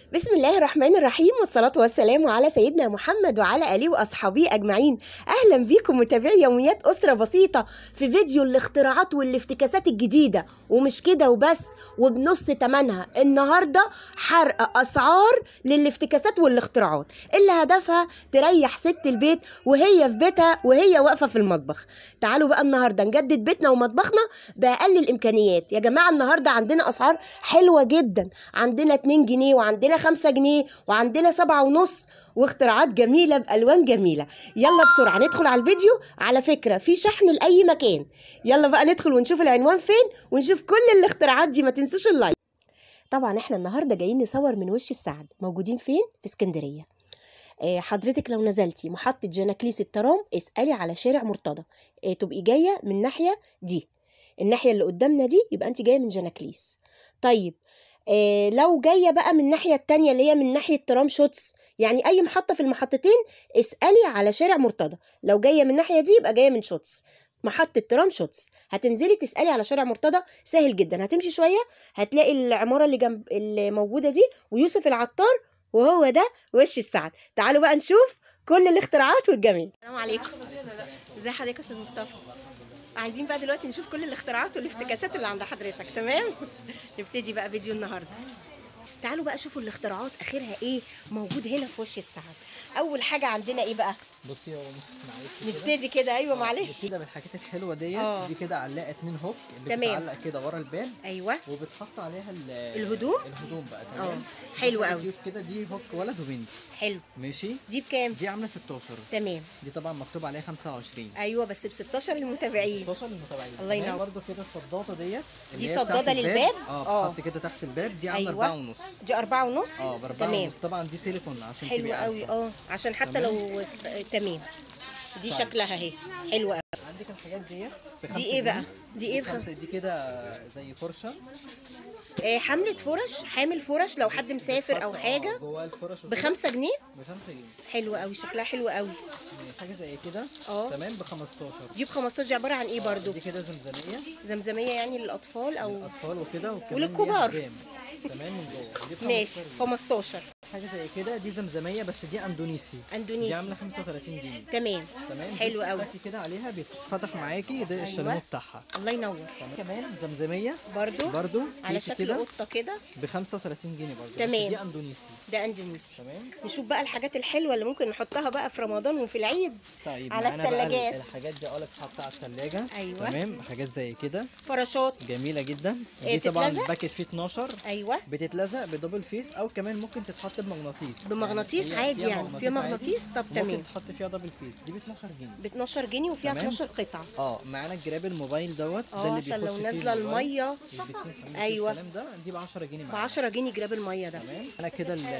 بسم الله الرحمن الرحيم والصلاة والسلام على سيدنا محمد وعلى آله وأصحابه أجمعين أهلا بيكم متابعي يوميات أسرة بسيطة في فيديو الاختراعات والافتكاسات الجديدة ومش كده وبس وبنص تمنها النهاردة حرق أسعار للافتكاسات والاختراعات اللي هدفها تريح ست البيت وهي في بيتها وهي واقفة في المطبخ تعالوا بقى النهاردة نجدد بيتنا ومطبخنا بأقل الإمكانيات يا جماعة النهاردة عندنا أسعار حلوة جدا عندنا 2 جنيه وعندنا 5 جنيه وعندنا سبعة ونص واختراعات جميلة بألوان جميلة يلا بسرعة ندخل على الفيديو على فكرة في شحن لأي مكان يلا بقى ندخل ونشوف العنوان فين ونشوف كل الاختراعات دي ما تنسوش اللايك طبعا احنا النهارده جايين نصور من وش السعد موجودين فين في اسكندريه آه، حضرتك لو نزلتي محطة جناكليس الترام اسألي على شارع مرتضى آه، تبقي جاية من الناحية دي الناحية اللي قدامنا دي يبقى انت جاية من جناكليس طيب آه لو جاية بقى من الناحية التانية اللي هي من ناحية ترام شوتس يعني أي محطة في المحطتين اسألي على شارع مرتضى لو جاية من الناحية دي يبقى جاية من شوتس محطة ترام شوتس هتنزلي تسألي على شارع مرتضى سهل جدا هتمشي شوية هتلاقي العمارة اللي جنب اللي موجودة دي ويوسف العطار وهو ده وش السعد تعالوا بقى نشوف كل الاختراعات والجميل السلام عليكم ازي حضرتك يا استاذ مصطفى عايزين بقى دلوقتي نشوف كل الاختراعات والافتكاسات اللي عند حضرتك تمام نبتدي بقى فيديو النهارده تعالوا بقى شوفوا الاختراعات اخرها ايه موجود هنا في وش السعد اول حاجه عندنا ايه بقى بصي هو معلش كده. نبتدي كده ايوه دي معلش كده من الحاجات الحلوه ديت آه. دي كده علاقه اتنين هوك تمام. بتتعلق كده ورا الباب ايوه وبتحط عليها ال- الهدوم؟ الهدوم بقى اه تمام حلو دي قوي كيوت كده دي هوك ولد وبنت حلو ماشي دي بكام دي عامله 16 تمام دي طبعا مكتوب عليها 25 ايوه بس ب 16 للمتابعين 16 للمتابعين الله كمان ينور. برضو كده الصداده ديت اللي دي هي بتاعت صدادة الباب. للباب؟ اه آه. بتحط كده تحت الباب دي عامله أيوة. 4 ونص دي أربعة ونص اه ب 4 تمام ونص طبعا دي سيليكون عشان حلو تبقي قوي عارفة. اه عشان حتى تمام. لو تمام دي طيب. شكلها اهي حلوه قوي عندك الحاجات ديت بخمسة دي ايه بقى جنيه. دي ايه بخمسة بخمسة دي كده زي فرشه آه حملة فرش حامل فرش لو حد مسافر او بتحط- حاجه آه، جواه الفرش وكده. بخمسة جنيه بخمسة جنيه حلوه قوي شكلها حلو قوي حاجه زي كده اه. تمام ب 15 دي ب 15 دي عباره عن ايه برضو دي كده زمزميه زمزميه يعني للاطفال او للاطفال وكده وكمان وللكبار. ليها حزام. تمام من جوه دي ب ماشي 15 جنيه. 15 حاجه زي كده دي زمزميه بس دي اندونيسي دي اندونيسي عامله 35 جنيه تمام تمام حلو دي قوي بتفتحي كده عليها بيتفتح معاكي ده الشاليمو بتاعها الله ينور تمام كمان زمزميه برضو برضو على كيس شكل كده قطه كده ب 35 جنيه برضو بس تمام. دي اندونيسي ده اندونيسي تمام نشوف بقى الحاجات الحلوه اللي ممكن نحطها بقى في رمضان وفي العيد طيب على معانا بقى التلاجات. الحاجات دي اه اللي بتتحط على الثلاجه أيوة. تمام حاجات زي كده فراشات جميله جدا إيه، دي طبعا بتتلزق؟ الباكت فيه 12 ايوه بتتلزق بدبل فيس او كمان ممكن تتحط بمغناطيس بمغناطيس هي عادي فيها يعني فيها مغناطيس طب تمام ممكن تحط فيها دبل فيس دي ب 12 جنيه ب 12 جنيه وفيها تمام. 12 قطعه اه معانا الجراب الموبايل دوت ده اه اللي عشان لو بيخش فيه نازله الموبايل. الميه البسين حمام أيوة. الكلام ده دي ب 10 جنيه ب معانا 10 جنيه جراب الميه ده تمام انا كده ال-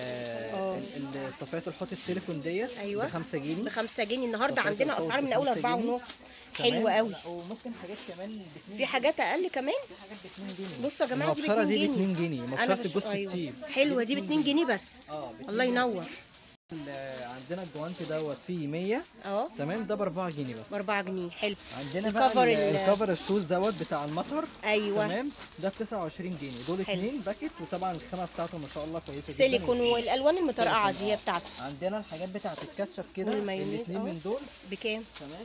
ال- الصفايات الحوض السيليكون ديت أيوة. ب 5 جنيه ب 5 جنيه النهارده صفحة عندنا الفوق اسعار من بخمسة اول 4 جنيه. ونص تمام؟ حلو قوي لا، وممكن حاجات كمان ب 2 في حاجات اقل كمان في حاجات ب 2 جنيه بصوا يا جماعه دي ب المبشرة 2 دي ب جنيه 2 جنيه انا مبشرة بش... الجوز ايوه الطيب حلوه دي ب 2 جنيه بس اه ب 2 الله جنيه. ينور ال- عندنا الجوانتي دوت فيه 100 اه تمام ده ب 4 جنيه بس ب 4 جنيه حلو عندنا بقى الكفر ال- ال- الكفر الشوز دوت بتاع المطر ايوه تمام ده ب 29 جنيه دول حلو. اثنين باكت وطبعا الخامه بتاعته ما شاء الله كويسه جدا سيليكون والالوان المطرقعه دي هي بتاعته عندنا الحاجات بتاعت الكاتشب كده والمايونيز، الاثنين اه. من دول بكام تمام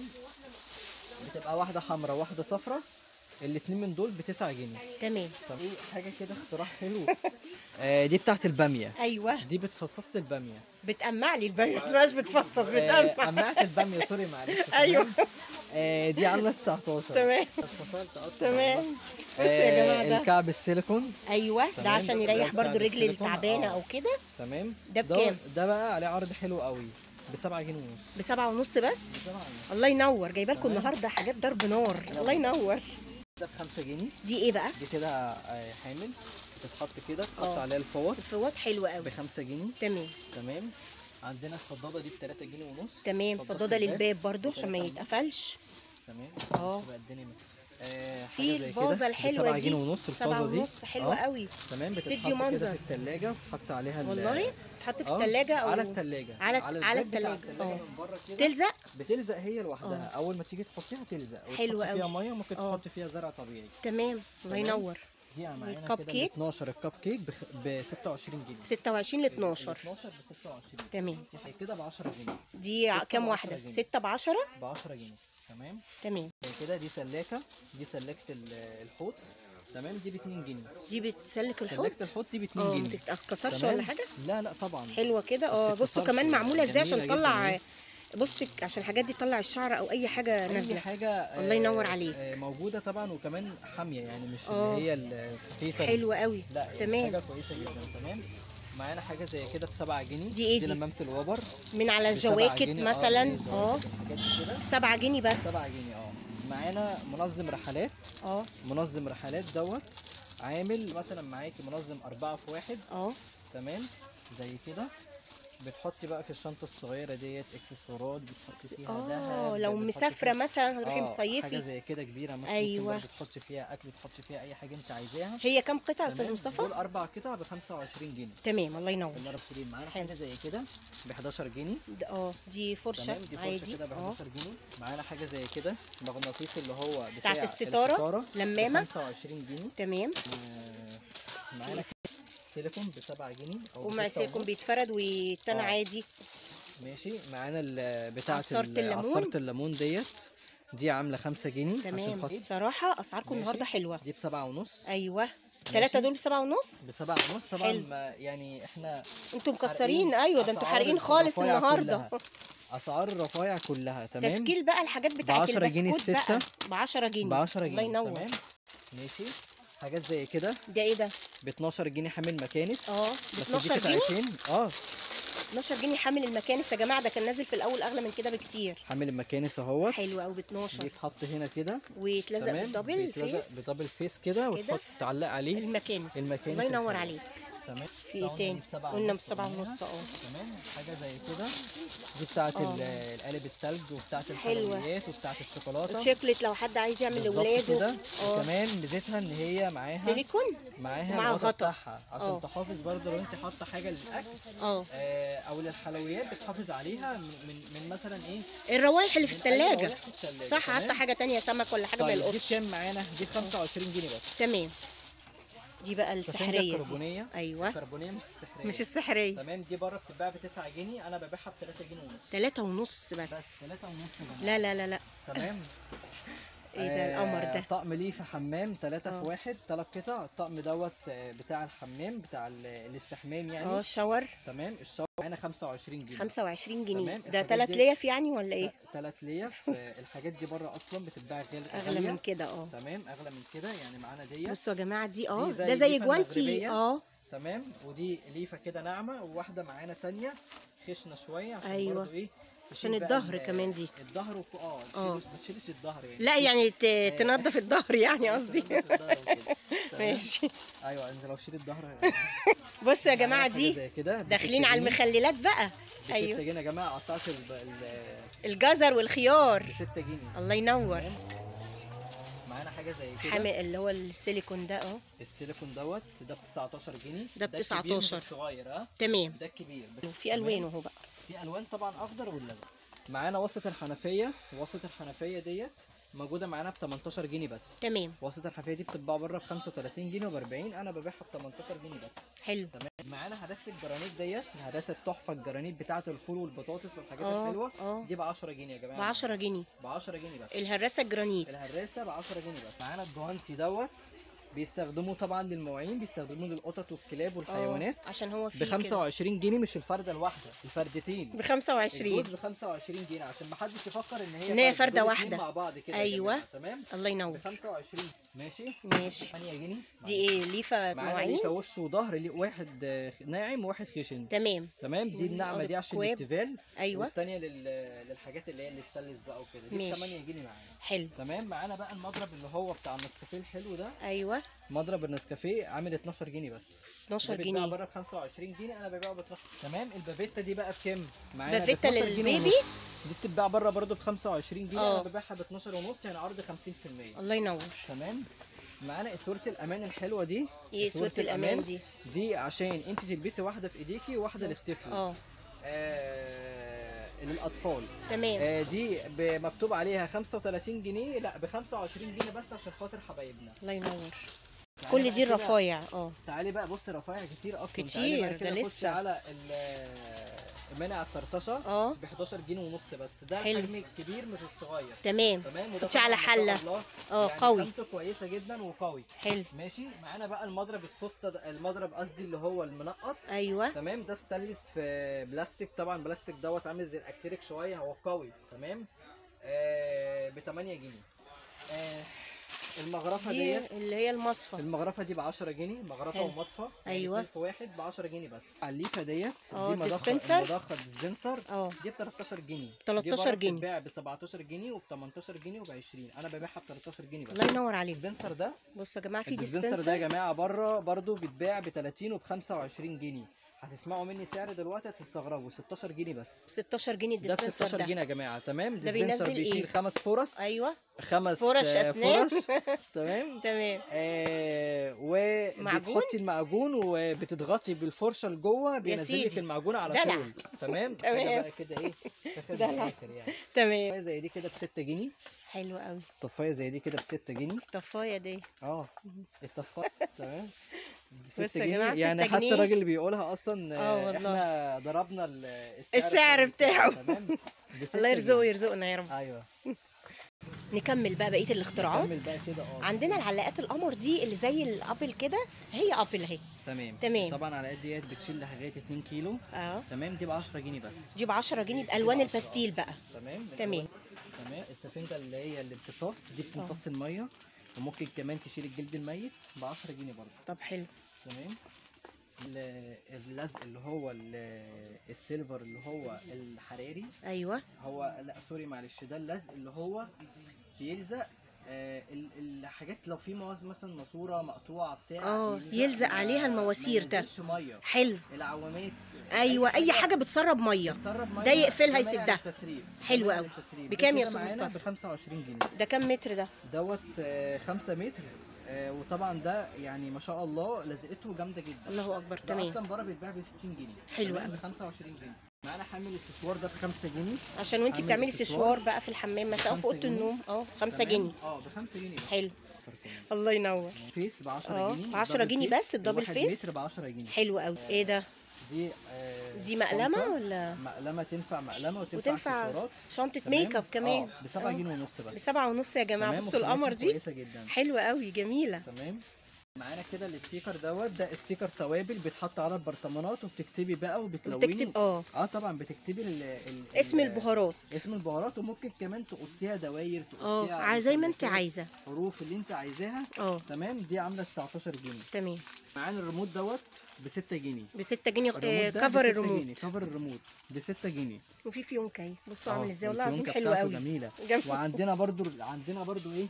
بتبقى واحده حمراء واحده صفراء الاثنين من دول ب 9 جنيه تمام طب ايه حاجه كده اختراع حلو آه دي بتاعت الباميه ايوه دي بتفصص الباميه بتقمع لي الباميه بس مش بتفصص آه بتقمع قمعت الباميه سوري معلش تمام؟ ايوه آه دي عامله 19 تمام اتفصلت اصلا تمام بص يا جماعه ده الكعب السيليكون ايوه ده تمام. عشان ده يريح بتاع برضو الرجل السيليكون، التعبانه اه. او كده تمام ده بكام؟ ده بقى عليه عرض حلو قوي ب 7 جنيه ونص بسبعة ونص بس ب 7 ونص الله ينور جايبه لكم تمام. النهارده حاجات ضرب نار الله ينور ده ب 5 جنيه دي ايه بقى دي كده آه، حامل بتتحط كده تحط اه. عليها الفوط الفوات حلوه قوي ب 5 جنيه تمام تمام عندنا الصداده دي ب 3 جنيه ونص تمام صدادة صداده الباب للباب برضو ب عشان ما 3 ونص. يتقفلش تمام اه. بس بقى الدنيا من- آه، حاجة في زي كده الفازه ب الحلوه 7 دي جنيه ونص سبعة الفازه دي ونص حلوه اه. قوي تمام بتتحط تدي كده منظر. في الثلاجه وتحط عليها ال- والله تحط في اه، الثلاجه او على الثلاجه على على الباب بتاع الثلاجه اه من بره كده تلزق بتلزق هي لوحدها اول ما تيجي تحطيها تلزق حلو وتحطي قوي. فيها ميه ممكن اه. تحطي فيها زرع طبيعي تمام الله تمام. ينور دي معانا الكب كده ال كيك؟ 12 الكب كيك ب 26 جنيه 26 ل ال 12 12 ب 26 تمام دي كده ب 10 جنيه دي ع- ستة كام بعشرة واحدة جنيه. 6 ب 10 ب 10 جنيه تمام تمام زي كده دي سلاكه دي سلاكه ال- الحوت تمام دي ب 2 جنيه دي بتسلك الحوض سلاكه الحوت دي ب 2 اه ما جنيه تتكسرش تمام؟ ولا حاجة لا لا طبعا حلوة كده اه ما بصوا بتتكسرش كمان معمولة ازاي عشان جميلة تطلع جداً. بص عشان الحاجات دي تطلع الشعر او اي حاجة اي نازلة حاجه الله ينور آه، عليك. آه، موجوده طبعا وكمان حاميه يعني مش اه. اللي هي الخفيفه دي. حلوة قوي لا يعني تمام حاجه كويسه جدا تمام معانا حاجه زي كده ب 7 جنيه دي ايه دي؟ لمامه الوبر من على ب 7 الجواكت جنيه. آه، مثلا دي اه جواكت، الحاجات دي كده 7 جنيه بس 7 جنيه اه معانا منظم رحلات اه منظم رحلات دوت عامل مثلا معاكي منظم أربعة في واحد اه تمام زي كده بتحطي بقى في الشنطة الصغيرة ديت اكسسوارات بتحطي فيها اه دهب لو بتحطي مسافرة فيها- مثلا هتروحي آه، حاجة مصيفي زي كده كبيرة مثلا أيوة. ممكن بتحطي فيها أكل بتحطي فيها أي حاجة أنت عايزاها هي كام قطعة يا استاذ تمام؟ مصطفى؟ دول أربع قطع ب 25 جنيه تمام الله ينور اللي شيرين معانا حلو. حاجة زي كده ب 11 جنيه ده- اه دي فرشة تمام دي فرشة عادي كده ب اه 11 جنيه معانا حاجة زي كده مغناطيس اللي هو بتاع بتاعت الستارة، لمامة. ب 25 جنيه تمام آه، معانا كده سيليكون ب 7 جنيه او ومع بستة سيكون ونص. بيتفرد ويتنى آه. عادي ماشي معانا ال- بتاعة عصارة ال- الليمون. عصارة الليمون ديت دي عاملة 5 جنيه عشان تمام خاطر صراحة اسعاركم ماشي. النهاردة حلوة دي بسبعة ونص ايوه ثلاثة دول بسبعة ونص بسبعة ونص طبعا حلو. ما يعني احنا انتوا مكسرين ايوه ده انتوا أسعار حارقين خالص الرفايع النهاردة كلها. اسعار الرفايع كلها تمام تشكيل بقى الحاجات بتاعت 10 جنيه البسكوت بقى الستة. ب 10 جنيه ب 10 الله جنيه ينور تمام ماشي حاجات زي كده ده ايه ده؟ ب 12 جنيه حامل مكانس اه ب بس دي 12 جنيه قطعتين اه 12 جنيه حامل المكانس يا جماعة ده كان نازل في الأول أغلى من كده بكتير حامل المكانس اهوت حلو أوي ب 12 بيتحط هنا كده ويتلزق تمام بالدبل بيتلزق فيس بدبل فيس كده وتحط تعلق عليه المكانس المكانس الله ينور الحلو. عليك تمام في ايه قلنا تاني؟ دي بسبعة قلنا ونص بسبعة قلناها. ونص اه تمام حاجه زي كده دي بتاعت آه. ال- القالب التلج وبتاعت حلوة. الحلويات وبتاعت الشوكولاته شوكليت لو حد عايز يعمل بالظبط لاولاده كده اه وكمان ميزتها ان هي معاها سيليكون معاها ومعاها الغطا غطا. بتاعها عشان آه. تحافظ برضه لو انت حاطه حاجه للاكل اه آه، او للحلويات بتحافظ عليها من من, من مثلا ايه الروايح اللي في من أي الثلاجة روايح في التلاجة، صح تمام؟ حتى حاجة تانية سمك ولا حاجة طيب دي بالقرص بكام معانا دي ب 25 جنيه بس تمام دي بقى سفنجة السحرية دي كربونيه ايوه كربونيه مش السحريه مش السحرية تمام دي بره بتتباع ب 9 جنيه انا ببيعها ب 3 جنيه ونص تلاتة ونص بس, بس 3 ونص يا جماعه لا لا لا لا تمام ايه ده القمر ده طقم ليه في حمام 3 آه. في واحد 3 قطع الطقم دوت آه، بتاع الحمام بتاع ال- الاستحمام اه يعني شاور تمام الشاور معانا 25 جنيه 25 جنيه تمام، ده الحاجات تلات دي- ليف يعني ولا ايه ثلاث ليف آه، الحاجات دي بره اصلا بتتباع غالي اغلى من كده اه تمام اغلى من كده يعني معانا ديت بصوا يا جماعه دي اه دي زي ده زي الليفة جوانتي المغربية. اه تمام ودي ليفه كده ناعمه وواحده معانا تانية خشنه شويه عشان أيوة. برضو ايه عشان تشيل بقى الظهر ال- كمان دي. الظهر وك- اه آه. ما تشيلش الظهر يعني لا يعني ت- تنضف الظهر يعني قصدي تنضف الظهر وكده. تمام؟ ماشي ايوه انت لو شيل الظهر بصوا يا جماعه معانا حاجة دي زي كده ب داخلين ستة على جنيه. المخللات بقى ب 6 ايوه جنيه يا جماعه قطعت ال ال- الجزر والخيار ب 6 جنيه الله ينور تمام؟ معانا حاجه زي كده حامي اللي هو السيليكون ده اه السيليكون دوت ده ب 19 جنيه ده ب الكبير مش 19. الصغير ها تمام ده الكبير بس وفي تمام؟ الوان اهو بقى في الوان طبعا اخضر والازرق معانا وسط الحنفيه وسط الحنفيه ديت موجوده معانا ب 18 جنيه بس تمام وسط الحنفيه دي بتتباع بره ب 35 جنيه وب 40 انا ببيعها ب 18 جنيه بس حلو تمام معانا هراسه الجرانيت ديت هراسه التحفه الجرانيت بتاعه الفول والبطاطس والحاجات اه الحلوه اه دي ب 10 جنيه يا جماعه ب 10 جنيه ب 10 جنيه بس الهراسه الجرانيت الهراسه ب 10 جنيه بس معانا الجوانتي دوت بيستخدموه طبعا للمواعين بيستخدموه للقطط والكلاب اه والحيوانات عشان هو ب فيه 25 جنيه مش الفرده الواحده الفردتين ب 25 الجوز ب 25 جنيه عشان ما حدش يفكر ان هي إن هي فردة دول واحدة. اتنين مع بعض كده يا أيوة. جماعة، تمام الله ب ينور 25 ماشي ماشي 8 جنيه دي ايه ليفه معانا مواعين ليفه وش وظهر ليه واحد آه، ناعم وواحد خشن تمام تمام دي مم، الناعمه دي عشان أكواب. الاتفال ايوه والثانيه لل... للحاجات اللي هي الاستانلس بقى وكده دي ب ماشي. 8 جنيه معانا حلو تمام معانا بقى المضرب اللي هو بتاع النسكافيه الحلو ده ايوه مضرب النسكافيه عامل 12 جنيه بس 12 ده بيتباع جنيه بره ب 25 جنيه انا ببيعه ب 12 تمام البافيتا دي بقى بكام؟ معانا ب بافيتا 12 جنيه للبيبي؟ ونص. دي بتتباع بره برضه ب 25 جنيه اه. انا ببيعها ب 12 ونص يعني عرض 50% الله ينور تمام معانا اسوره الامان الحلوه دي ايه إسورة صورة الامان دي دي عشان انت تلبسي واحده في ايديكي وواحده للطفل اه آه للاطفال تمام آه دي ب- مكتوب عليها 35 جنيه لا ب 25 جنيه بس عشان خاطر حبايبنا الله ينور تعالي كل بقى دي كده- الرفايع اه تعالي بقى بصي رفايع كتير اصلا كتير، تعالي بقى ده كده خشي لسه. على ال- مانع الطرطشه اه ب 11 جنيه ونص بس ده حلو. الحجم الكبير مش الصغير تمام تمام وده خدش على طبعاً ما شاء حله الله اه يعني قوي خامته كويسه جدا وقوي حلو ماشي معانا بقى المضرب السوسته ده المضرب قصدي اللي هو المنقط ايوه تمام ده ستانلس في بلاستيك طبعا بلاستيك دوت عامل زي الاكريليك شويه هو قوي تمام آه ب 8 جنيه آه المغرفه دي ديت اللي هي المصفى المغرفه دي ب 10 جنيه مغرفه حلو. ومصفى أيوة. اتنين في واحد ب 10 جنيه بس الليفه ديت اه، دي مضخه ديسبنسر. مضخه ديسبنسر اه دي ب 13 جنيه 13 جنيه. بتتباع ب 17 جنيه وب 18 جنيه وب 20 انا ببيعها ب 13 جنيه بس الله ينور عليك الديسبنسر ده بصوا يا جماعه في الديسبنسر ده يا ديسبنسر جماعه بره برضو بيتباع ب 30 وب 25 جنيه هتسمعوا مني سعر دلوقتي هتستغربوا 16 جنيه بس 16 جنيه ده ب الديسبنسر 16 ده جنيه يا جماعه تمام ده ديسبنسر بينزل بيشيل إيه؟ خمس فرص ايوه خمس فرش آه، أسنان. فرش تمام تمام آه معجون؟ وبتحطي المعجون وبتضغطي بالفرشه لجوه بينزل لك سيدي. المعجون على دلع. طول تمام تمام. حاجة بقى كده ايه تاخد دلع. الاخر يعني تمام طفايه زي دي كده ب 6 جنيه حلو قوي طفايه زي دي كده ب 6 جنيه الطفايه دي اه الطفايه تمام ب بص 6 يا جنيه جماعة، ب يعني 6 حتى جنيه. الراجل اللي بيقولها اصلا آه آه، والله. احنا ضربنا ال- السعر كويس يعني، بتاعه. تمام ب 6 الله يرزقه جنيه. ويرزقنا يا رب ايوه نكمل بقى بقيه الاختراعات كمل بقى كده اه عندنا العلاقات القمر دي اللي زي الابل كده هي ابل اهي تمام تمام. طبعا على قد ديت بتشيل لغايه 2 كيلو اه تمام دي ب 10 جنيه بس دي ب 10 جنيه بالوان الباستيل بقى تمام تمام. تمام السفنجه اللي هي الامتصاص دي بتمتص الميه وممكن كمان تشيل الجلد الميت ب 10 جنيه برضه طب حلو تمام ال- اللزق اللي هو ال- السيلفر اللي هو الحراري ايوه هو لا سوري معلش ده اللزق اللي هو بيلزق آه ال- الحاجات لو في مواد مثلا ماسوره مقطوعه بتاع آه، يلزق ما- عليها المواسير ما ده. ينزلش ميه حلو العوامات ايوه اي حاجه بتسرب ميه بتسرب ميه ده يقفلها ده منع يسدها. للتسريب. حلو ده منع أوي. للتسريب. بكام ده يا كده أستاذ معانا ب مصطفى؟ 25 جنيه ده كام متر ده دوت 5 متر آه، وطبعا ده يعني ما شاء الله لزقته جامده جدا الله اكبر ده تمام اصلا بره بيتباع ب 60 جنيه حلو تمام؟ أوي. ب 25 جنيه معانا حامل السشوار ده ب 5 جنيه عشان وانتي عامل بتعملي إكسسوار. سشوار بقى في الحمام مثلا او في خمسة اوضه جنيه. النوم اه 5 تمام؟ جنيه اه ب 5 جنيه بس حلو أكتر كمان. الله ينور فيس ب 10 اه، جنيه 10 دبل جنيه فيس، بس الدبل الواحد فيس. متر ب 10 جنيه حلو قوي ايه ده دي آه، دي مقلمه شنطة. ولا مقلمه تنفع مقلمه وتنفع وتنفع اكسسوارات شنطه تمام؟ ميك اب كمان اه ب 7 جنيه ونص بس بسبعة ونص يا جماعه تمام؟ بصوا القمر وخامتها دي كويسه جدا حلوه قوي جميله تمام معانا كده الستيكر دوت ده ستيكر توابل بيتحط على البرطمانات وبتكتبي بقى وبتلوني بتكتب اه اه طبعا بتكتبي ال ال اسم ال- البهارات اسم البهارات وممكن كمان تقصيها دواير اه تقصيها ع- زي ما انت مثلثات، عايزه حروف اللي انت عايزاها اه تمام دي عامله 19 جنيه تمام معانا الريموت دوت ب 6 جنيه ب 6 جنيه آه الريموت ده كفر ب 6 الريموت جنيه كفر الريموت ب 6 جنيه وفي فيونكاي بصوا اه، عامل ازاي والله العظيم الفيونكة حلو بتاعته قوي جميله جميل. وعندنا برضو عندنا برضو ايه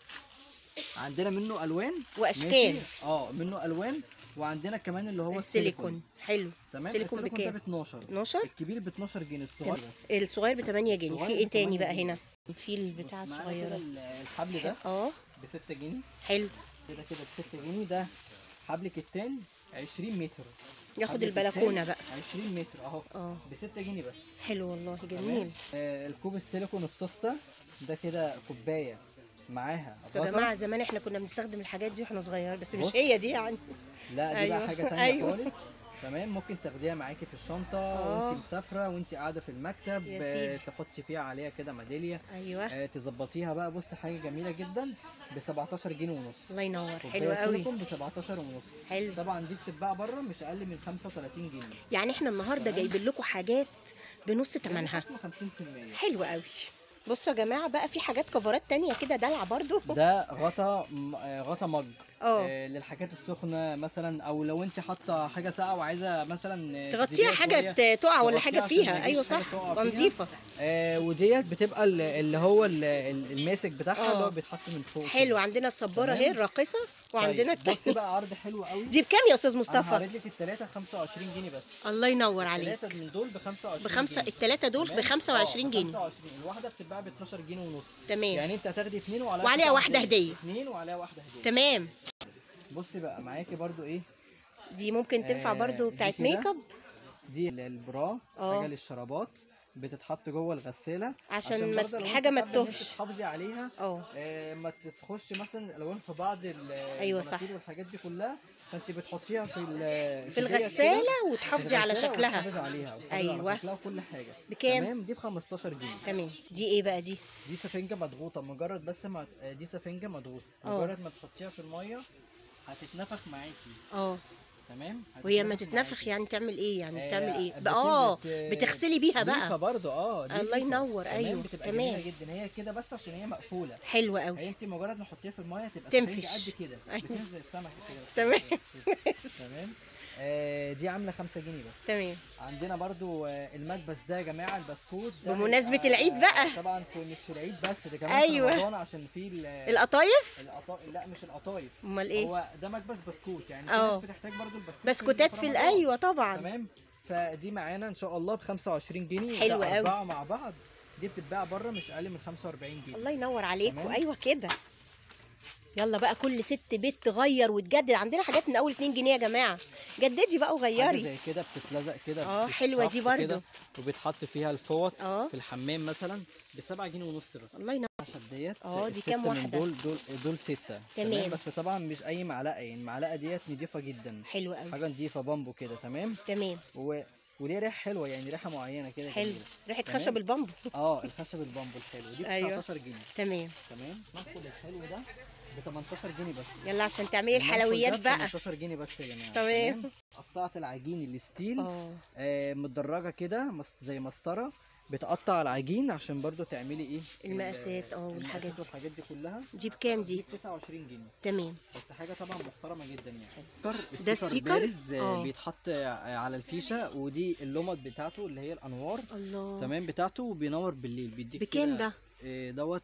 عندنا منه الوان واشكال ماشي؟ اه منه الوان وعندنا كمان اللي هو السيليكون حلو تمام السيليكون السيليكون ده ب بكام 12 12 الكبير ب 12 جنيه الصغير بس الصغير ب 8 جنيه في الصغير ايه ب تاني 8 بقى جنيه. هنا في البتاع بص، معانا كده الصغيره ال- الحبل ده اه ب 6 جنيه حلو كده كده ب 6 جنيه ده حبل كتان 20 متر ياخد حبل البلكونه كتان بقى 20 متر اهو اه ب 6 جنيه بس حلو والله تمام؟ جميل آه الكوب السيليكون السوسته ده كده كوبايه معاها بس يا غطا. جماعه زمان احنا كنا بنستخدم الحاجات دي واحنا صغيرين بس مش بص. هي دي يعني لا دي أيوة، بقى حاجه تانية أيوة. خالص تمام ممكن تاخديها معاكي في الشنطه آه. وانت مسافره وانت قاعده في المكتب يا آه، سيدي. تحطي فيها عليها كده ميداليه ايوه آه، تظبطيها بقى بص حاجه جميله جدا ب 17 جنيه ونص الله ينور كوباية حلو قوي سيليكون ب 17 ونص حلو طبعا دي بتتباع بره مش اقل من 35 جنيه يعني احنا النهارده جايبين لكم حاجات بنص ثمنها خصم 50% حلو قوي بصوا يا جماعه بقى في حاجات كفرات تانية كده دلع برضو ده غطا م- آه، غطا مج اه آه، للحاجات السخنه مثلا او لو انت حاطه حاجه ساقعه وعايزه مثلا آه، تغطيها تزيديها حاجه شوية. ت- تقع ولا تغطيها حاجه عشان فيها ما ايوه يجيش حاجة صح تقع فيها. نظيفه آه وديت بتبقى ال- اللي هو ال- ال- الماسك بتاعها آه. اللي هو بيتحط من فوق حلو كده. عندنا الصباره تمام. اهي الراقصه وعندنا طيب، بصي التانية بقى عرض حلو قوي دي بكام يا استاذ انا مصطفى هعرض لك الثلاثه 25 جنيه بس الله ينور عليك الثلاثه من دول ب 25 بخمسه جنيه. الثلاثه دول ب تمام؟ 25 آه، جنيه 25 الواحده بتتباع ب 12 جنيه ونص تمام يعني انت هتاخدي اثنين وعليها وعليها قطعة واحدة هدية. اثنين وعليها واحده هديه تمام بصي بقى معاكي برضو ايه دي ممكن تنفع آه، برضو دي بتاعت كده. ميك اب دي ال- البرا آه. حاجه للشرابات بتتحط جوه الغساله عشان ما برضه لو الحاجه انت ما حابة إن انت تتوهش تحافظي عليها اه آه، ما تخش مثلا الالوان في بعض ال- أيوة صح. المناديل والحاجات دي كلها فانت بتحطيها في ال- في ديت كده، الغساله في وتحافظي على الغسالة شكلها وتحافظي عليها وتحافظي أيوة. على شكلها وكل حاجه بكام؟ تمام دي ب 15 جنيه تمام دي ايه بقى دي دي سفنجه مضغوطه مجرد بس ما آه، دي سفنجه مضغوطه اه. مجرد ما تحطيها في الميه هتتنفخ معاكي اه تمام وهي ما هتتنفخ تتنفخ معاكي. يعني تعمل ايه يعني آه، بتعمل ايه بت- بقى اه بت- بتغسلي بيها ليفة بقى برضه اه دي الله ليفة. ينور، تمام، أيوة، بتبقى تمام. جميله جدا هي كده بس عشان هي مقفوله حلوه قوي هي انت مجرد ما تحطيها في الميه تبقى تنفش. سفنجة قد كده أيوة. بتنزل السمكه كده تمام. تمام آه دي عامله 5 جنيه بس تمام عندنا برضو آه، المكبس ده يا جماعه البسكوت ده بمناسبة هيبقى- العيد بقى. طبعا في مش في العيد بس ده كمان أيوة. في رمضان عشان في ال- القطايف القطا... لا مش القطايف امال ايه هو ده مكبس بسكوت يعني في اه. ناس بتحتاج برضو البسكوت بسكوتات في رمضان. الايوه طبعا تمام فدي معانا ان شاء الله ب 25 جنيه حلو ده قوي. اربعه مع بعض دي بتتباع بره مش اقل من 45 جنيه الله ينور عليكم تمام. ايوه كده يلا بقى كل ست بيت تغير وتجدد عندنا حاجات من اول 2 جنيه يا جماعه جددي بقى حاجه وغيري زي كده بتتلزق كده اه، حلوة دي بتتحط كده برضو. وبيتحط فيها الفوط اه في الحمام مثلا ب 7 جنيه ونص بس الله ينور الخشب ديت اه، دي الستة كام من واحدة؟ دول دول دول ستة تمام. بس طبعا مش اي معلقه يعني المعلقه ديت نضيفه جدا حلو قوي حاجه نضيفه بامبو كده تمام تمام و... وليه ريحه حلوه يعني ريحه معينه كده حلو جميلة. ريحه تمام. خشب البامبو اه الخشب البامبو الحلو دي ب أيوة. 19 جنيه تمام تمام ناخد الحلو ده ب 18 جنيه بس يلا عشان تعملي المنفذ الحلويات ده ب بقى 18 جنيه بس يا جماعه تمام. قطعت العجين الستيل اه آه متدرجه كده مس- زي مسطره بتقطع العجين عشان برضو تعملي ايه المقاسات، اه، ال- والحاجات المقاسات دي. والحاجات دي كلها دي بكام دي دي ب 29 جنيه تمام بس حاجه طبعا محترمه جدا يعني ده ستيكر؟ بارز آه، اه. بيتحط آه، على الفيشه ودي اللمض بتاعته اللي هي الانوار الله تمام بتاعته وبينور بالليل بيديك بكام كده- ده آه، دوت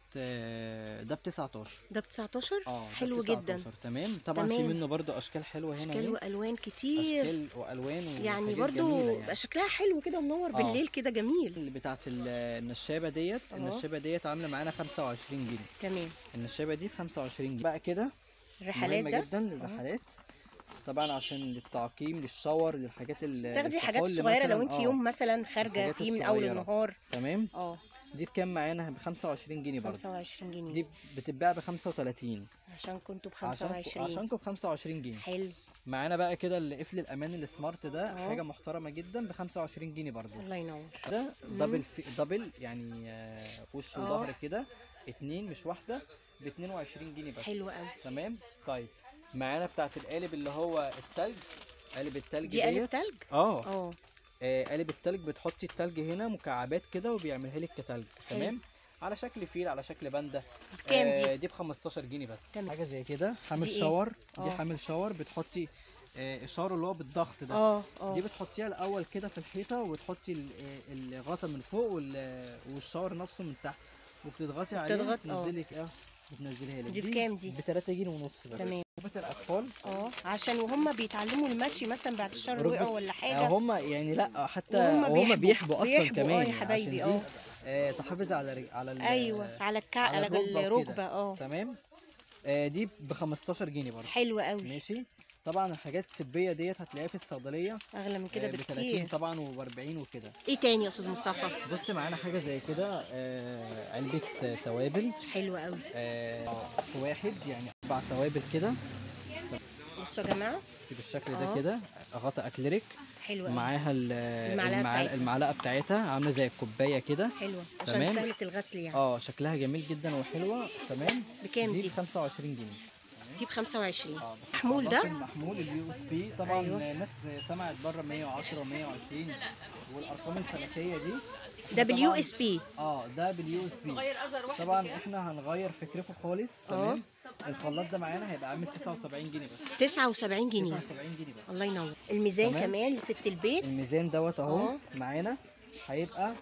آه، ده ب 19 ده ب 19 اه ده حلو ب جدا 19 تمام طبعا في تمام. منه برضو اشكال حلوه هنا اشكال اهي. والوان كتير اشكال والوان يعني وحاجات برضو جميلة بقى يعني. شكلها حلو كده ومنور اه. بالليل كده جميل اللي بتاعت ال- النشابه ديت اه. النشابه ديت عامله معانا 25 جنيه تمام النشابه دي ب 25 جنيه بقى كده الرحلات مهمه ده جدا للرحلات طبعا عشان للتعقيم للشاور للحاجات اللي تاخدي حاجات للكحول صغيره مثلاً، لو انت اه. يوم مثلا خارجه الحاجات فيه من اول الصغيرة. النهار تمام اه دي بكام معانا ب 25 جنيه برضه 25 جنيه دي بتتباع ب 35 عشان كنتوا ب عشان 25 عشانكم ب 25 جنيه حلو معانا بقى كده القفل الامان السمارت ده اه. حاجه محترمه جدا ب 25 جنيه برضه الله ينور ده دبل في دبل يعني آه، وش اه. وظهر كده اتنين مش واحده ب 22 جنيه بس حلو قوي تمام طيب معانا بتاعت القالب اللي هو التلج قالب التلج دي قالب ديت. تلج اه اه آه، قالب التلج بتحطي التلج هنا مكعبات كده وبيعملها لك كتلج حلو. تمام على شكل فيل على شكل باندا بكام دي؟ آه، دي ب 15 جنيه بس تمام. حاجه زي كده حامل دي ايه؟ شاور دي اه. حامل شاور بتحطي آه، الشاور اللي هو بالضغط ده اه اه دي بتحطيها الاول كده في الحيطه وتحطي ال- آه، الغطا من فوق وال- والشاور نفسه من تحت وبتضغطي عليها بتضغط، اه. بتنزلي اه بتنزليها لك دي بكام دي؟ ب 3 جنيه ونص بس تمام ركبة الاطفال اه عشان وهم بيتعلموا المشي مثلا بعد الشر ركبة- وقعوا ولا آه، حاجه هم يعني لا حتى وهم هم بيحبوا- بيحبوا اصلا بيحبوا، اه كمان يا يعني حبايبي، عشان اه. دي آه، تحافظ على رج- على ال- ايوه على الكع على على الركبة وكده. الركبه اه تمام آه، دي ب 15 جنيه برضه حلو قوي ماشي طبعا الحاجات الطبيه ديت هتلاقيها في الصيدليه اغلى من كده ب 30 بكتير طبعا و40 وكده ايه تاني يا استاذ مصطفى بص معانا حاجه زي كده آه، علبه آه، توابل حلو قوي آه، في واحد يعني اربع توابل كده بصوا يا جماعه بس بالشكل اه. ده كده غطا اكليريك حلو قوي معاها ال- المعلقة المعلقه بتاعتها. المعلقه بتاعتها عامله زي الكوبايه كده حلوه عشان تمام. سهله الغسل يعني اه شكلها جميل جدا وحلوه تمام بكام دي دي ب 25 جنيه دي ب 25 اه محمول ده؟ محمول اليو اس بي طبعا أيوة. أيوة. ناس سمعت بره 110 و120 والارقام الفلكيه دي ده باليو طبعاً- اس بي اه ده باليو اس بي طبعا احنا هنغير فكركم خالص تمام الخلاط ده معانا هيبقى عامل 79 جنيه بس 79 جنيه 79 جنيه بس الله ينور الميزان تمام. كمان لست البيت الميزان دوت اهو اه. معانا هيبقى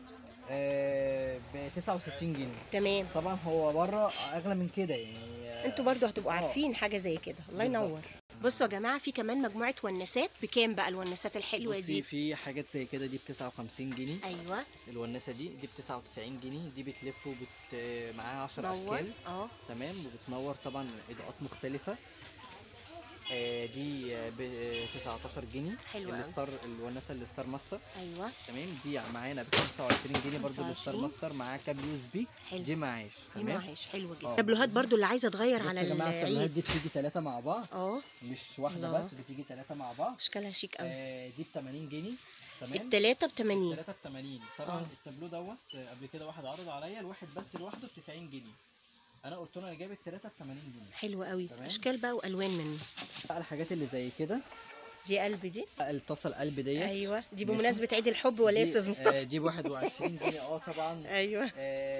آه ب 69 جنيه تمام طبعا هو بره اغلى من كده يعني آه، انتوا برضو هتبقوا اه. عارفين حاجه زي كده الله بالظبط. ينور بصوا يا جماعه في كمان مجموعه ونسات بكام بقى الونسات الحلوه بصي دي في حاجات زي كده دي ب 59 جنيه ايوه الوناسه دي دي ب 99 جنيه دي بتلف وبت معاها 10 نور اشكال اه تمام وبتنور طبعا اضاءات مختلفه آه دي آه، ب آه، 19 جنيه حلو أوي. الستار الوناسه الستار ماستر ايوه تمام دي معانا ب 25 جنيه برضو الستار 25. ماستر معاه كابل يو اس بي حلو. دي معاش دي تمام معاش حلو جدا آه. التابلوهات برضو اللي عايزه تغير بصوا على يا جماعه التابلوهات العيد دي بتيجي ثلاثه مع بعض اه مش واحده الله. بس بتيجي ثلاثه مع بعض اشكالها شيك قوي آه دي ب 80 جنيه تمام التلاتة ب 80 الثلاثه ب 80 طبعا آه. التابلو دوت آه، قبل كده واحد عرض عليا الواحد بس لوحده ب 90 جنيه انا قلت له انا جايب الثلاثه ب 80 جنيه حلو قوي تمام. اشكال بقى والوان منه بقى الحاجات اللي زي كده دي قلب دي بقى الطاسه القلب ديت ايوه دي ماشي. بمناسبه عيد الحب ولا ايه يا دي- استاذ آه، مصطفى دي ب 21 جنيه اه طبعا ايوه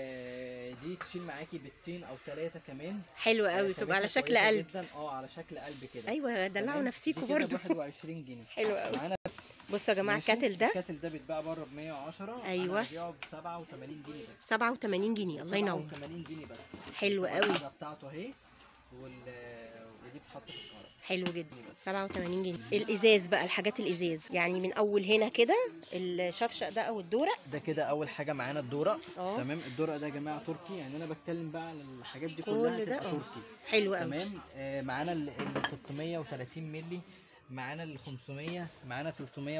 آه، دي تشيل معاكي بيضتين او ثلاثه كمان حلو قوي آه، تبقى على خامتها شكل كويسة قلب جدا اه على شكل قلب كده ايوه دلعوا تمام؟ نفسيكوا دي كده ب برضو 21 جنيه حلو قوي معانا بصوا يا جماعه ماشي؟ الكاتل ده الكاتل ده بيتباع بره ب 110 أيوة. انا ببيعه ب 87 جنيه بس 87 جنيه الله ينور 87 جنيه بس حلو طبعاً قوي. القاعدة بتاعته اهي وال ودي بتتحط في الكهرباء حلو جدا 87 جنيه الازاز بقى الحاجات الازاز يعني من اول هنا كده الشفشق ده او الدورق ده كده اول حاجه معانا الدورق اه تمام الدورق ده يا جماعه تركي يعني انا بتكلم بقى على الحاجات دي كل كلها ده تبقى اه. تركي حلو قوي تمام آه معانا ال ال 630 مللي معانا ال 500 معانا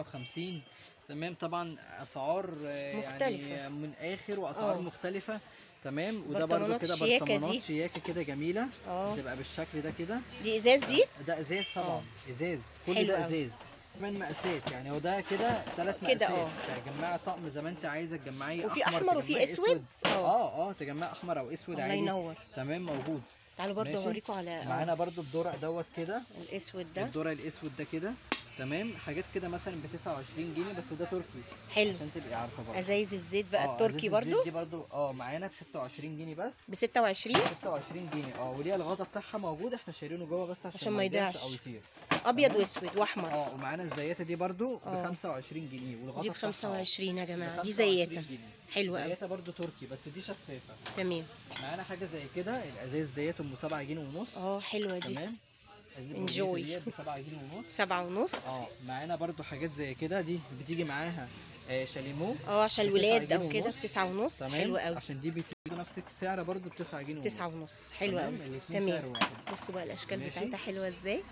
350 تمام طبعا اسعار آه مختلفة. يعني من اخر واسعار اه. مختلفه تمام وده برضو برطمانات كده شياكة برطمانات دي. شياكه كده جميله اه تبقى بالشكل ده كده دي ازاز دي ده ازاز طبعا ازاز كل حلو ده أوي. ازاز كمان مقاسات يعني هو ده كده ثلاث كده مقاسات اه. تجمعي طقم زي ما انت عايزه تجمعيه وفي احمر أحمر وفي تجمعي أسود. اه. اه اه تجمعي احمر او اسود الله عادي ينور تمام موجود تعالوا برضو ماشي. اوريكم على اه. معانا برضو الدرع دوت كده الاسود ده الدرع الاسود ده كده تمام حاجات كده مثلا ب 29 جنيه بس ده تركي حلو عشان تبقي عارفه برضه ازايز الزيت بقى اه، التركي ازازة الزيت برضو دي برضو اه معانا ب 26 جنيه بس ب 26 26 جنيه اه وليها الغطا بتاعها موجود احنا شايرينه جوه بس عشان, عشان ما يضيعش يضيعش. او يطير ابيض تمام. واسود واحمر اه ومعانا الزياته دي برضو ب اه. 25 جنيه والغطا دي ب بتاعها 25 يا جماعه ب دي 25 زياته جنيه. حلوه قوي زياته برضو تركي بس دي شفافه تمام معانا حاجه زي كده الازاز ديت ام 7 جنيه ونص اه حلوه دي تمام ازاز Enjoy. ديت ب 7 جنيه ونص سبعة ونص اه معانا برضو حاجات زي كده دي بتيجي معاها آه شاليمو اه عشان بتسعة الولاد جنيه او كده ونص. بتسعة ونص تمام حلو قوي عشان دي بتيجي نفس السعر برضو ب 9 جنيه ونص تسعة ونص حلو قوي تمام الاتنين سعر تمام واحد بصوا بقى الاشكال ماشي. بتاعتها حلوه ازاي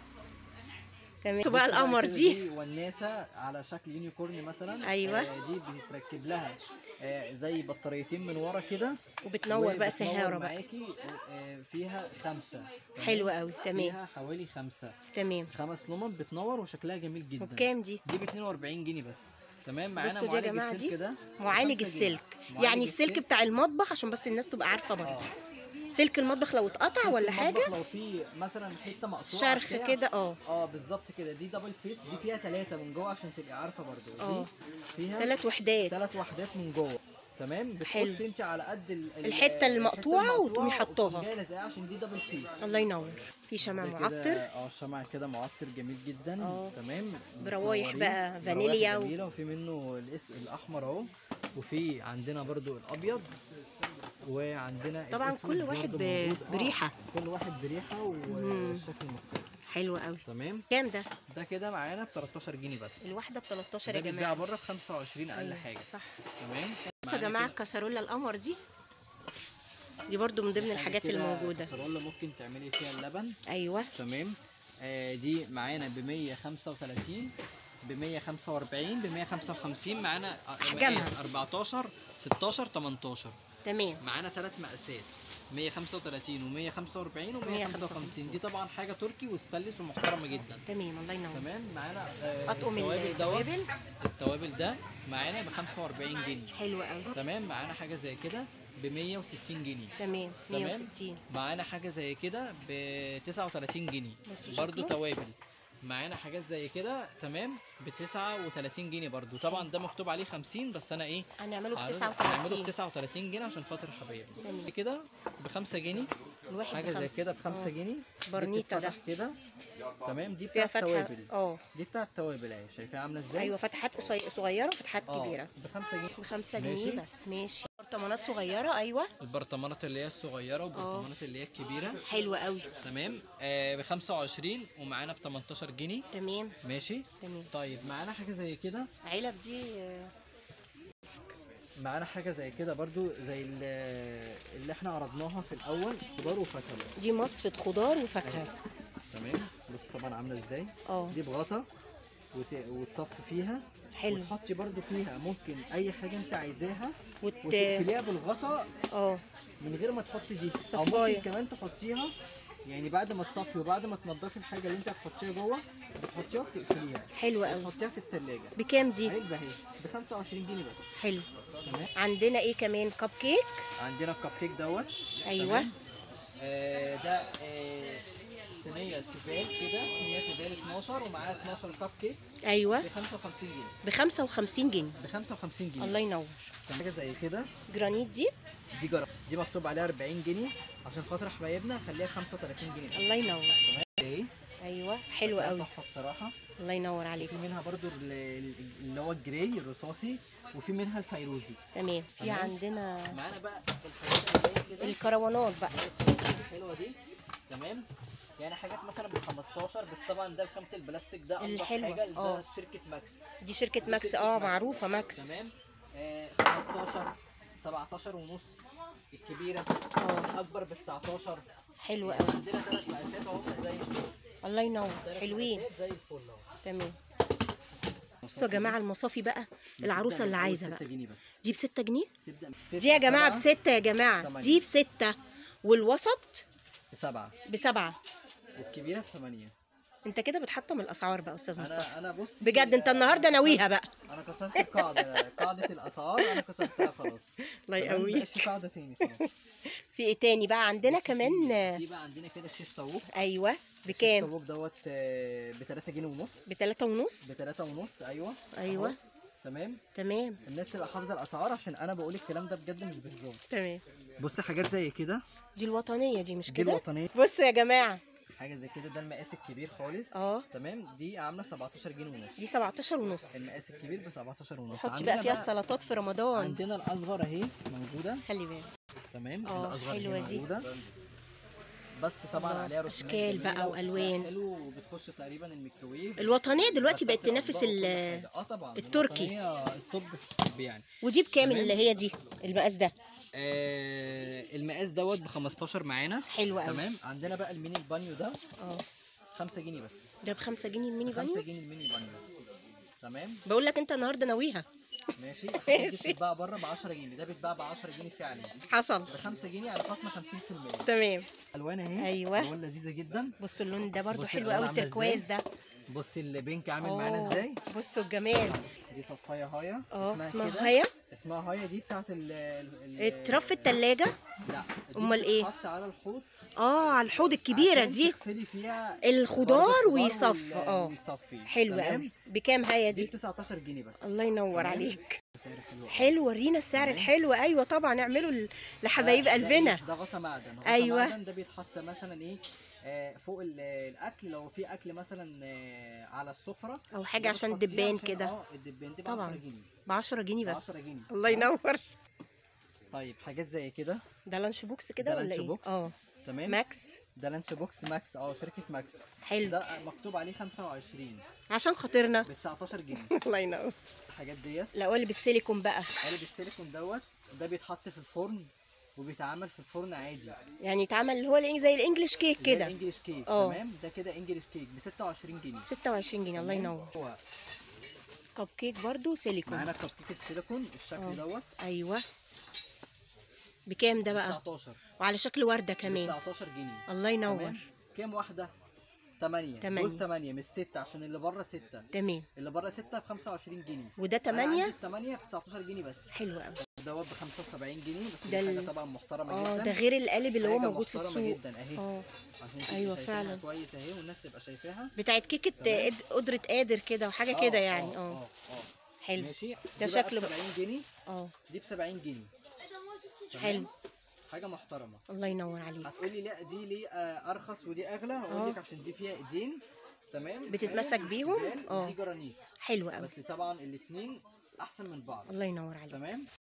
تمام بصوا بص بقى القمر كده دي وناسه على شكل يونيكورن مثلا أيوة. آه دي بتركب لها آه زي بطاريتين من ورا كده وبتنور بقى وبتنور سهاره بقى معاكي آه فيها خمسه تمام؟ حلوه قوي تمام فيها حوالي خمسه تمام خمس لمض بتنور وشكلها جميل جدا وبكام دي دي ب 42 جنيه بس تمام معانا بصوا دي يا معالج جماعة السلك دي ده معالج بخمسة جنيه. السلك معالج يعني السلك بتاع المطبخ عشان بس الناس تبقى عارفه برضه اه سلك المطبخ لو اتقطع ولا المطبخ حاجه لو في مثلا حته مقطوعه شرخ بتاع- كده اه اه بالظبط كده دي دبل فيس دي فيها ثلاثه من جوه عشان تبقي عارفه برضو اه. دي فيها ثلاث وحدات ثلاث وحدات من جوه تمام حلو. بتبصي انت على قد ال- ال- الحتة المقطوعة المقطوعة وتقومي حطاها. وتقومي جايه لازقاها عشان دي دبل فيس الله ينور في شمع ده كده- معطر اه الشمع كده معطر جميل جدا اه. تمام بروايح منورين. بقى بروايح فانيليا و- جميله وفي منه الاس- الاحمر اهو وفي عندنا برضو الابيض وعندنا طبعا الأسود كل واحد برضو ب- موجود. آه، بريحة. كل واحد بريحه مم. وشكل مختلف حلو قوي تمام كام ده ده كده معانا ب 13 جنيه بس الواحده ب 13 ده يا بيتباع جماعه بره ب 25 اقل أيوة، حاجه صح تمام بصوا يا معانا جماعه كده- الكسرولة القمر دي دي برضو من ضمن حاجة الحاجات كده الموجوده كسرولة ممكن تعملي فيها اللبن ايوه تمام آه دي معانا ب 135 ب 145 ب 155 معانا أحجامها. مقاس 14 16 18 تمام معانا ثلاث مقاسات 135 و145 و155 155. دي طبعا حاجه تركي وستانلس ومحترمه جدا تمام الله ينور تمام معانا آه، اطقم التوابل دوت التوابل التوابل ده معانا ب 45 جنيه حلو قوي تمام معانا حاجه زي كده ب 160 جنيه تمام تمام. 160 معانا حاجه زي كده ب 39 جنيه بصوا برضو شكله. توابل معانا حاجات زي كده تمام ب 39 جنيه برضو طبعا ده مكتوب عليه 50 بس انا ايه هنعمله ب عارض- هنعمله ب 39 39 جنيه عشان خاطر الحبايب تمام. كده ب 5 جنيه الواحد حاجه زي بخمسة. كده ب 5 آه. جنيه دي برنيطة ده. بتتفتح كده تمام دي فيها بتاعت فتحه التوابل اه دي بتاعت التوابل اهي شايفاها عامله ازاي ايوه فتحات قصي- صغيره وفتحات اه كبيره ب 5 جنيه ب 5 ماشي. جنيه بس ماشي برطمانات صغيره ايوه البرطمانات اللي هي الصغيره والبرطمانات اللي هي الكبيره حلوه قوي تمام آه ب 25 ومعانا ب 18 جنيه تمام ماشي تمام طيب معانا حاجه زي كده علب دي آه، معانا حاجه زي كده برضو زي ال- اللي احنا عرضناها في الاول خضار وفاكهه دي مصفة خضار وفاكهه تمام بص طبعا عامله ازاي اه دي بغطا وت... وتصفي فيها حلو وتحطي برضو فيها ممكن اي حاجه انت عايزاها وت... وتقفليها بالغطا اه من غير ما تحطي دي او الصفاية. ممكن كمان تحطيها يعني بعد ما تصفي وبعد ما تنضفي الحاجه اللي انت هتحطيها جوه بتحطيها وتقفليها حلو قوي تحطيها في التلاجة بكام دي علبه اهي ب 25 جنيه بس حلو تمام عندنا ايه كمان كب كيك عندنا الكب كيك دوت ايوه تمام؟ آه ده آه صينيه تيفال كده صينيه تيفال 12 ومعاها 12 كب كيك ايوه ب 55 جنيه ب 55 جنيه ب 55 جنيه الله ينور حاجه زي كده جرانيت دي دي جرب دي مكتوب عليها 40 جنيه عشان خاطر حبايبنا خليها 35 جنيه الله ينور ايه ايوه حلو قوي تحفه بصراحه الله ينور عليك في منها برضو ال- ال- اللي هو الجراي الرصاصي وفي منها الفيروزي تمام في تمام. عندنا معانا بقى الحاجات اللي زي كده الكروانات بقى الحلوه دي تمام يعني حاجات مثلا ب 15 بس طبعا ده خامه البلاستيك ده انضف الحلوة، حاجه اه. ده شركه ماكس دي شركة دي ماكس شركة اه معروفة ماكس تمام آه 15 17 ونص الكبيره اه الاكبر ب 19 حلو يعني قوي عندنا ثلاث مقاسات اهو زي الفل الله ينور ثلاث حلوين مقاسات زي الفل اهو تمام بصوا يا جماعة المصافي بقى العروسة اللي عايزة 6 بقى جنيه بس دي بستة جنيه تبدا دي يا جماعة بستة يا جماعة تمانية. دي بستة والوسط بسبعه بسبعة والكبيره بثمانيه انت كده بتحطم الاسعار بقى استاذ مصطفى انا انا بص بجد انت النهارده ناويها بقى انا كسرت القاعده قاعده الاسعار انا كسرتها خلاص الله تمام؟ يقويك مبقاش في قاعده تاني خلاص في ايه تاني بقى عندنا كمان آه، دي بقى عندنا كده شيش طاووق ايوه الشيش بكام طاووق دوت ب 3 جنيه ونص بتلاتة ونص ب 3 ونص ايوه ايوه أهو. تمام تمام الناس تبقى حافظه الاسعار عشان انا بقول الكلام ده بجد مش بهزار تمام بص حاجات زي كده دي الوطنية دي مش دي كده الوطنيه بصوا يا جماعة حاجه زي كده ده المقاس الكبير خالص اه تمام دي عامله 17 جنيه ونص دي 17 ونص المقاس الكبير ب 17 ونص حطي عندنا بقى فيها السلطات في رمضان عندنا الاصغر اهي موجوده خلي بالك تمام اه، الاصغر حلوة هي دي. موجوده بس طبعا الله، عليها رسومات أشكال جميلة بقى وشكلها وألوان. حلو وبتخش تقريبا الميكروويف الوطنية دلوقتي بس بقت تنافس هتبقى ال أكبر حاجة. اه طبعا التركي. الوطنية الطب في الطب يعني ودي بكام تمام. اللي هي دي المقاس ده آه المقاس دوت ب 15 معانا حلو قوي تمام عندنا بقى الميني البانيو ده اه 5 جنيه بس ده بخمسة جنيه الميني 5 بانيو جنيه الميني بانيو تمام بقول لك انت النهارده ناويها ماشي الحاجات دي ماشي. بتتباع بره ب 10 جنيه ده بيتباع ب 10 جنيه فعلا حصل ب 5 جنيه على خصم 50% تمام الوان اهي أيوة. الوان لذيذه جدا بصوا اللون ده برضو بصي حلو الألوان قوي عاملة التركواز إزاي؟ ده بصي البينك عامل معانا أوه، ازاي بصوا الجمال دي صفايه هايا اه كده. اسمها هيا اسمها هايا دي بتاعت ال ال- اترف في التلاجة لا دي أمال إيه؟ بتتحط على الحوض اه على الحوض الكبيرة عشان دي تغسلي فيها الخضار برضه ويصف وال- اه ويصفي حلو تمام؟ قوي بكام هيا دي ب دي 19 جنيه بس الله ينور تمام؟ عليك سعر حلو أوي. حلو ورينا السعر تمام. الحلو ايوه طبعا اعملوا ل- لحبايب ده- ده قلبنا إيه؟ ده غطا معدن غطا أيوة. معدن ده بيتحط مثلا ايه آه، فوق ال- الاكل لو في اكل مثلا آه، على السفره او حاجه ده عشان بتحطيه دبان عشان- كده اه الدبان دي ب طبعاً. 10 جنيه ب 10 جنيه ب بس 10 جنيه. الله ينور طيب حاجات زي كده ده لانش بوكس كده ده ولا لانش ايه بوكس. اه تمام ماكس ده لانش بوكس ماكس اه شركه ماكس حلو ده مكتوب عليه 25 عشان خاطرنا ب 19 جنيه الله ينور الحاجات ديت لا قول بالسيليكون بقى قالب السيليكون دوت ده بيتحط في الفرن وبيتعمل في الفرن عادي يعني يتعمل اللي هو الإنج- زي الانجليش كيك زي كده الانجليش كيك اه. تمام ده كده انجليش كيك ب 26 جنيه 26 جنيه الله تمام؟ ينور هو كب كيك برضو سيليكون معانا كب كيك السيليكون اه. الشكل دوت ايوه بكام ده بقى 19 وعلى شكل ورده ب كمان 19 جنيه الله ينور تمام كام واحده 8 تمانية. دول 8 مش 6 عشان اللي بره 6 تمام اللي بره 6 ب 25 جنيه وده أنا عندي 8 التمانية ب 19 جنيه بس حلو قوي دوت ب 75 جنيه بس ده دي حاجه ال- طبعا محترمه اه جدا ده غير القالب اللي هو حاجة موجود في محترمة السوق جدا اهي اه عشان تبقى أيوة شايفاها فعلا. كويس اهي والناس تبقى شايفاها بتاعت كيكه تمام. قد- قدره قادر كده وحاجه كده يعني اه اه اه حلو ماشي ده دي بقى شكله ب بقى. 70 جنيه اه دي ب 70 جنيه تمام؟ حلو حاجه محترمه الله ينور عليك هتقولي لا دي ليه آه، ارخص ودي اغلى هقول لك عشان دي فيها ايدين تمام بتتمسك حلو، بيهم؟ جبال، اه. ودي جرانيت حلو قوي بس طبعا الاثنين احسن من بعض الله ينور عليك تمام